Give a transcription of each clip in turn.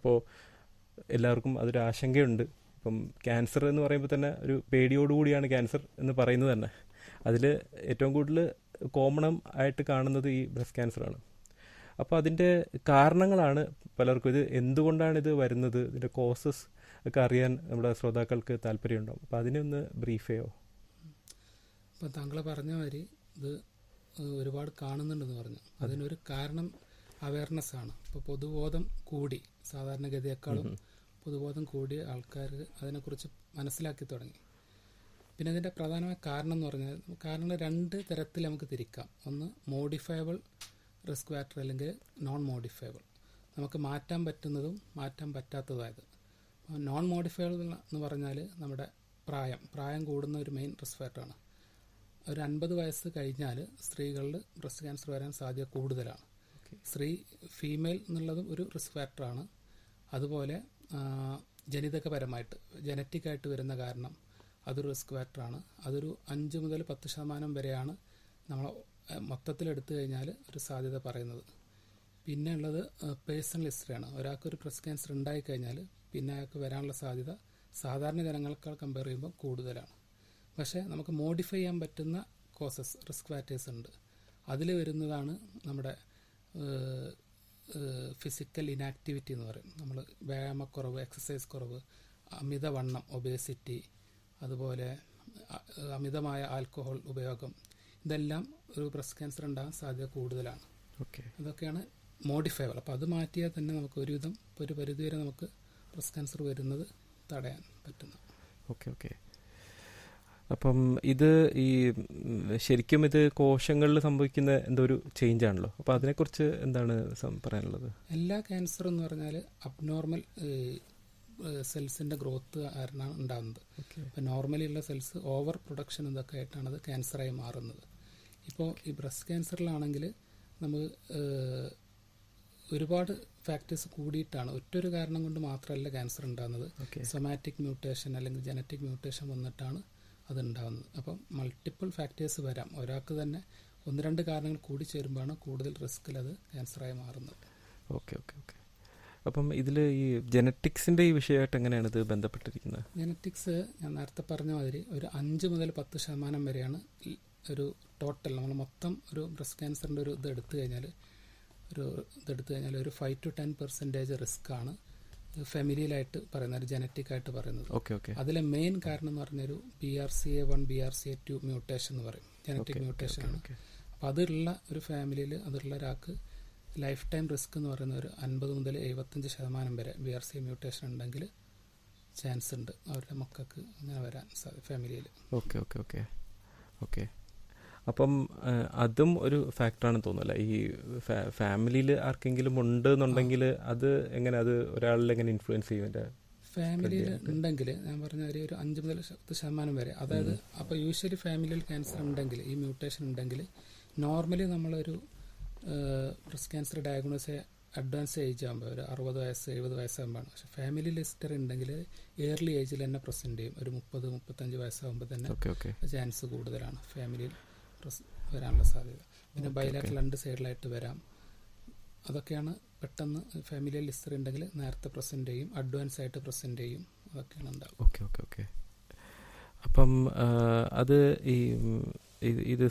അപ്പോൾ എല്ലാവർക്കും അതൊരു ആശങ്കയുണ്ട് ഇപ്പം ക്യാൻസർ എന്ന് പറയുമ്പോൾ തന്നെ ഒരു പേടിയോടുകൂടിയാണ് ക്യാൻസർ എന്ന് പറയുന്നത് തന്നെ അതിൽ ഏറ്റവും കൂടുതൽ കോമൺ ആയിട്ട് കാണുന്നത് ഈ ബ്രസ്റ്റ് ക്യാൻസറാണ് അപ്പോൾ അതിൻ്റെ കാരണങ്ങളാണ് പലർക്കും ഇത് എന്തുകൊണ്ടാണ് ഇത് വരുന്നത് ഇതിൻ്റെ കോസസ് ഒക്കെ അറിയാൻ നമ്മുടെ ശ്രോതാക്കൾക്ക് താല്പര്യമുണ്ടാവും അപ്പോൾ അതിനെ ഒന്ന് ബ്രീഫ് ചെയ്യോ ഇപ്പം താങ്കൾ പറഞ്ഞ മാതിരി ഇത് ഏഹ്, ഒരുപാട് കാണുന്നുണ്ടെന്ന് പറഞ്ഞു അതിനൊരു കാരണം അവയർനെസ് ആണ് ഇപ്പോൾ പൊതുബോധം കൂടി സാധാരണഗതിയേക്കാളും പൊതുബോധം കൂടി ആൾക്കാർ അതിനെക്കുറിച്ച് മനസ്സിലാക്കി തുടങ്ങി പിന്നെ അതിൻ്റെ പ്രധാനമായ കാരണം എന്ന് പറഞ്ഞാൽ കാരണം രണ്ട് തരത്തിൽ നമുക്ക് തിരിക്കാം ഒന്ന് മോഡിഫയബിൾ റിസ്ക് ഫാക്ടർ അല്ലെങ്കിൽ നോൺ മോഡിഫയബിൾ നമുക്ക് മാറ്റാൻ പറ്റുന്നതും മാറ്റാൻ പറ്റാത്തതായത് നോൺ മോഡിഫയബിൾ എന്ന് പറഞ്ഞാൽ നമ്മുടെ പ്രായം പ്രായം കൂടുന്ന ഒരു മെയിൻ റിസ്ക് ഫാക്ടറാണ് ഒരു അൻപത് വയസ്സ് കഴിഞ്ഞാൽ സ്ത്രീകളിൽ ബ്രസ്റ്റ് ക്യാൻസർ വരാൻ സാധ്യത കൂടുതലാണ് സ്ത്രീ ഫീമെയിൽ എന്നുള്ളതും ഒരു റിസ്ക് ഫാക്ടറാണ് അതുപോലെ ആ, ജനിതകപരമായിട്ട് ജനറ്റിക് ആയിട്ട് വരുന്ന കാരണം അതൊരു റിസ്ക് ഫാക്ടറാണ് അതൊരു അഞ്ച് മുതൽ പത്ത് ശതമാനം വരെയാണ് നമ്മൾ മൊത്തത്തിൽ എടുത്തു കഴിഞ്ഞാൽ ഒരു സാധ്യത പറയുന്നത് പിന്നെ ഉള്ളത് പേഴ്സണൽ ഹിസ്റ്ററിയാണ് ഒരാൾക്ക് ഒരു ബ്രസ്റ്റ് ക്യാൻസർ ഉണ്ടായിക്കഴിഞ്ഞാൽ പിന്നെ അയാൾക്ക് വരാനുള്ള സാധ്യത സാധാരണ ജനങ്ങളെക്കാൾ കമ്പയർ ചെയ്യുമ്പോൾ കൂടുതലാണ് പക്ഷേ നമുക്ക് മോഡിഫൈ ചെയ്യാൻ പറ്റുന്ന കോസസ് റിസ്ക് ഫാക്ടേഴ്സ് ഉണ്ട് അതിൽ വരുന്നതാണ് നമ്മുടെ ഫിസിക്കൽ ഇനാക്ടിവിറ്റി എന്ന് പറയും നമ്മൾ വ്യായാമക്കുറവ് എക്സസൈസ് കുറവ് അമിതവണ്ണം ഒബേസിറ്റി അതുപോലെ അ- അമിതമായ ആൽക്കഹോൾ ഉപയോഗം ഇതെല്ലാം ഒരു ബ്രസ്റ്റ് ക്യാൻസർ ഉണ്ടാകാൻ സാധ്യത കൂടുതലാണ് ഓക്കെ അതൊക്കെയാണ് മോഡിഫയബിൾ അപ്പോൾ അത് മാറ്റിയാൽ തന്നെ നമുക്ക് ഒരുവിധം ഇപ്പോൾ ഒരു പരിധിവരെ നമുക്ക് ബ്രസ്റ്റ് ക്യാൻസർ വരുന്നത് തടയാൻ പറ്റുന്നു ഓക്കെ ഓക്കെ അപ്പം ഇത് ഈ ഉം, ശരിക്കും ഇത് കോശങ്ങളിൽ സംഭവിക്കുന്ന എന്തോ ഒരു ചേഞ്ച് ആണല്ലോ അപ്പോൾ അതിനെക്കുറിച്ച് എന്താണ് സം- പറയാനുള്ളത് എല്ലാ ക്യാൻസർ എന്ന് പറഞ്ഞാൽ അബ്നോർമൽ സെൽസിന്റെ ഗ്രോത്ത് കാരണമാണ് ഉണ്ടാകുന്നത് ഓക്കെ ഇപ്പം നോർമലി ഉള്ള സെൽസ് ഓവർ പ്രൊഡക്ഷൻ ഇതൊക്കെ ആയിട്ടാണ് അത് ക്യാൻസറായി മാറുന്നത് ഇപ്പോൾ ഈ ബ്രസ്റ്റ് ക്യാൻസറിലാണെങ്കിൽ നമുക്ക് ഏഹ്, ഒരുപാട് ഫാക്ടേഴ്സ് കൂടിയിട്ടാണ് ഒറ്റൊരു കാരണം കൊണ്ട് മാത്രമല്ല ക്യാൻസർ ഉണ്ടാകുന്നത് ഓക്കെ സൊമാറ്റിക് മ്യൂട്ടേഷൻ അല്ലെങ്കിൽ ജനറ്റിക് മ്യൂട്ടേഷൻ വന്നിട്ടാണ് അത് ഉണ്ടാകുന്നത് അപ്പം മൾട്ടിപ്പിൾ ഫാക്ടേഴ്സ് വരാം ഒരാൾക്ക് തന്നെ ഒന്ന് രണ്ട് കാരണങ്ങൾ കൂടി ചേരുമ്പോഴാണ് കൂടുതൽ റിസ്കിൽ അത് ക്യാൻസറായി മാറുന്നത് ഓക്കെ ഓക്കെ ഓക്കെ അപ്പം ഇതിൽ ഈ ജനറ്റിക്സിന്റെ ഈ വിഷയമായിട്ട് എങ്ങനെയാണ് ഇത് ബന്ധപ്പെട്ടിരിക്കുന്നത് ജനറ്റിക്സ് ഞാൻ നേരത്തെ പറഞ്ഞ മാതിരി ഒരു അഞ്ച് മുതൽ പത്ത് ശതമാനം വരെയാണ് ഈ ഒരു ടോട്ടൽ നമ്മൾ മൊത്തം ഒരു ബ്രസ്റ്റ് ക്യാൻസറിന്റെ ഒരു ഇത് എടുത്തു കഴിഞ്ഞാൽ ഒരു ഇത് എടുത്തു കഴിഞ്ഞാൽ ഒരു five to ten percentage risk ആണ് ഫെമിലിയിലായിട്ട് പറയുന്നത് ഒരു ജനറ്റിക് ആയിട്ട് പറയുന്നത് ഓക്കെ ഓക്കെ അതിലെ മെയിൻ കാരണം എന്ന് പറഞ്ഞൊരു B R C A one B R C A two mutation എന്ന് പറയും ജനറ്റിക് മ്യൂട്ടേഷൻ ആണ് ഓക്കെ അപ്പോൾ അതുള്ള ഒരു ഫാമിലിയിൽ അതുള്ള ഒരാൾക്ക് ലൈഫ് ടൈം റിസ്ക് എന്ന് പറയുന്ന ഒരു അൻപത് മുതൽ എഴുപത്തഞ്ച് ശതമാനം വരെ ബി ആർ സി മ്യൂട്ടേഷൻ ഉണ്ടെങ്കിൽ ചാൻസ് ഉണ്ട് അവരുടെ മക്കൾക്ക് അങ്ങനെ വരാൻ സാധ്യത ഫാമിലിയിൽ ഓക്കെ ഓക്കെ ഓക്കെ ഓക്കെ അപ്പം ആ, അതും ഒരു ഫാക്ടറാണെന്ന് തോന്നുന്നല്ലേ ഈ ഫാമിലിയിൽ ആർക്കെങ്കിലും ഉണ്ട് എന്നുണ്ടെങ്കിൽ അത് എങ്ങനെ അത് ഒരാളിൽ എങ്ങനെ ഇൻഫ്ലുവൻസ് ചെയ്യും എൻ്റെ ഫാമിലിയിൽ ഉണ്ടെങ്കിൽ ഞാൻ പറഞ്ഞ ഒരു ഒരു അഞ്ച് മുതൽ പത്ത് ശതമാനം വരെ അതായത് അപ്പോൾ യൂഷ്വലി ഫാമിലിയിൽ ക്യാൻസർ ഉണ്ടെങ്കിൽ ഈ മ്യൂട്ടേഷൻ ഉണ്ടെങ്കിൽ നോർമലി നമ്മളൊരു breast cancer diagnose advance age ആകുമ്പോൾ ഒരു അറുപത് വയസ്സ് എഴുപത് വയസ്സാകുമ്പോഴാണ് പക്ഷെ ഫാമിലി ഹിസ്റ്ററി ഉണ്ടെങ്കിൽ ഏർലി ഏജിൽ തന്നെ പ്രസന്റ് ചെയ്യും ഒരു മുപ്പത് മുപ്പത്തഞ്ച് വയസ്സാകുമ്പോൾ തന്നെ ഓക്കെ ഓക്കെ ചാൻസ് കൂടുതലാണ് ഫാമിലിയിൽ പ്രസ് വരാനുള്ള സാധ്യത പിന്നെ ബൈലാറ്ററൽ രണ്ട് സൈഡിലായിട്ട് വരാം അതൊക്കെയാണ് പെട്ടെന്ന് ഫാമിലിയിൽ ഹിസ്റ്ററി ഉണ്ടെങ്കിൽ നേരത്തെ പ്രസന്റ് ചെയ്യും അഡ്വാൻസ് ആയിട്ട് പ്രസന്റ് ചെയ്യും അതൊക്കെയാണ് ഉണ്ടാവും ഓക്കെ ഓക്കെ ഓക്കെ അപ്പം ആ, അത് ഈ ഉം, ഇത് ഇത്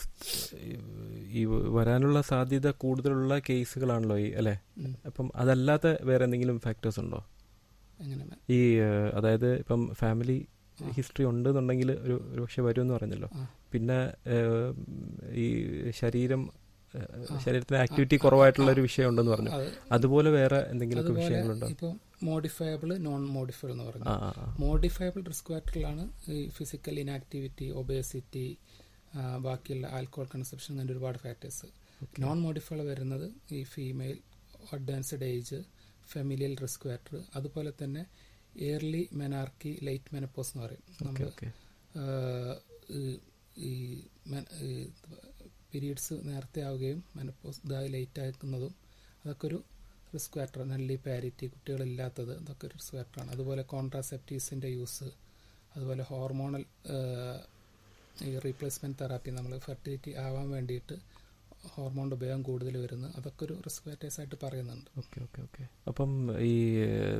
ഈ വരാനുള്ള സാധ്യത കൂടുതലുള്ള കേസുകളാണല്ലോ ഈ അല്ലേ ഉം. അപ്പം അതല്ലാത്ത വേറെ എന്തെങ്കിലും ഫാക്ടേഴ്സ് ഉണ്ടോ എങ്ങനെ മ- ഈ ആ, അതായത് ഇപ്പം ഫാമിലി ആ. ഹിസ്റ്ററി ഉണ്ടെന്നുണ്ടെങ്കിൽ ഒരു ഒരു പക്ഷെ വരുമെന്ന് പറഞ്ഞല്ലോ ആ. പിന്നെ ആ, ഈ ശരീരം ആ, ആ. ശരീരത്തിന് ആക്ടിവിറ്റി ആ, കുറവായിട്ടുള്ള ആ. ഒരു വിഷയം ഉണ്ടെന്ന് പറഞ്ഞു അത് അതുപോലെ വേറെ എന്തെങ്കിലുമൊക്കെ അതുപോലെ വിഷയങ്ങളുണ്ടോ ഇപ്പോൾ മോഡിഫയബിൾ നോൺ മോഡിഫയബിൾ എന്ന് പറഞ്ഞു ആ ആ ആ മോഡിഫയബിൾ റിസ്ക് ഫാക്ടറിലാണ് ഈ ഫിസിക്കൽ ഇനാക്ടിവിറ്റി ഒബേസിറ്റി ബാക്കിയുള്ള ആൽക്കോഹോൾ കൺസപ്ഷൻ അങ്ങനെ ഒരുപാട് ഫാക്ടേഴ്സ് നോൺ മോഡിഫയബിൾ വരുന്നത് ഈ female advanced age familial risk factor അതുപോലെ തന്നെ ഇയർലി മെനാർക്കി ലേറ്റ് മെനപ്പോസ് എന്ന് പറയും ഓക്കെ നമ്മൾ ഓക്കെ ഈ പീരീഡ്സ് നേരത്തെ ആവുകയും മെനപ്പോസ് ഇതായി ലേറ്റ് ആക്കുന്നതും അതൊക്കെ ഒരു റിസ്ക് ഫാക്ടർ നല്ലി പാരിറ്റി കുട്ടികളില്ലാത്തത് അതൊക്കെ ഒരു റിസ്ക് ഫാക്ടറാണ് അതുപോലെ കോൺട്രാസെപ്റ്റീവ്സിൻ്റെ യൂസ് അതുപോലെ ഹോർമോണൽ ഈ റീപ്ലേസ്മെൻറ്റ് തെറാപ്പി നമ്മൾ ഫെർട്ടിലിറ്റി ആവാൻ വേണ്ടിയിട്ട് ഹോർമോണിൻ്റെ ഉപയോഗം കൂടുതൽ വരുന്നത് അതൊക്കെ ഒരു റിസ്ക് ഫാക്ടേഴ്സ് ആയിട്ട് പറയുന്നുണ്ട് ഓക്കെ ഓക്കെ ഓക്കെ അപ്പം ഈ